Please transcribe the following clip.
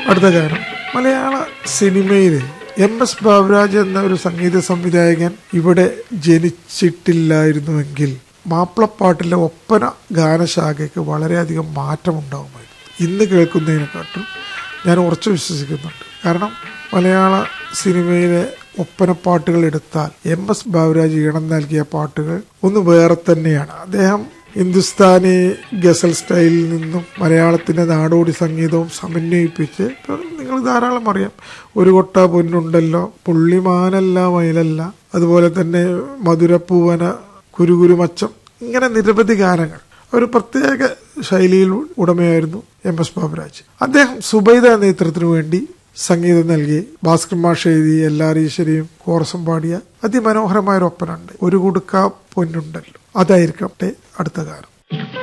അടുത്ത ഗാനം മലയാള സിനിമയിൽ എം എസ് ബാബുരാജ് എന്ന ഒരു സംഗീത സംവിധായകൻ ഇവിടെ ജനിച്ചിട്ടില്ലായിരുന്നുവെങ്കിൽ മാപ്പിളപ്പാട്ടിലെ ഒപ്പന ഗാനശാഖയ്ക്ക് വളരെയധികം മാറ്റമുണ്ടാകുമായിരുന്നു ഇന്ന് കേൾക്കുന്നതിനെക്കാട്ടും ഞാൻ ഉറച്ചു വിശ്വസിക്കുന്നുണ്ട് കാരണം മലയാള സിനിമയിലെ ഒപ്പനപ്പാട്ടുകൾ എടുത്താൽ എം എസ് ബാബുരാജ് ഈണം നൽകിയ പാട്ടുകൾ ഒന്ന് വേറെ തന്നെയാണ് അദ്ദേഹം ഹിന്ദുസ്ഥാനി ഗസൽ സ്റ്റൈലിൽ നിന്നും മലയാളത്തിന്റെ നാടോടി സംഗീതവും സമന്വയിപ്പിച്ച് ഇപ്പം നിങ്ങൾ ധാരാളം അറിയാം ഒരു കൊട്ട പൊന്നുണ്ടല്ലോ പുള്ളിമാനല്ല മയിലല്ല അതുപോലെ തന്നെ മധുരപ്പൂവന കുരുകുരുമച്ചം ഇങ്ങനെ നിരവധി ഗാനങ്ങൾ ഒരു പ്രത്യേക ശൈലിയിൽ ഉടമയായിരുന്നു എം എസ് ബാബുരാജ് അദ്ദേഹം സുബൈദ എന്ന ചിത്രത്തിനു വേണ്ടി സംഗീതം നൽകി ഭാസ്കർ മാഷ് എഴുതി എല്ലാർ ഈശ്വരിയും കോറസം പാടിയ അതിമനോഹരമായ ഒരു ഒപ്പനുണ്ട് ഒരു കുടുക്ക പൊന്നുണ്ടല്ലോ അതായിരിക്കട്ടെ അടുത്ത ഗാനം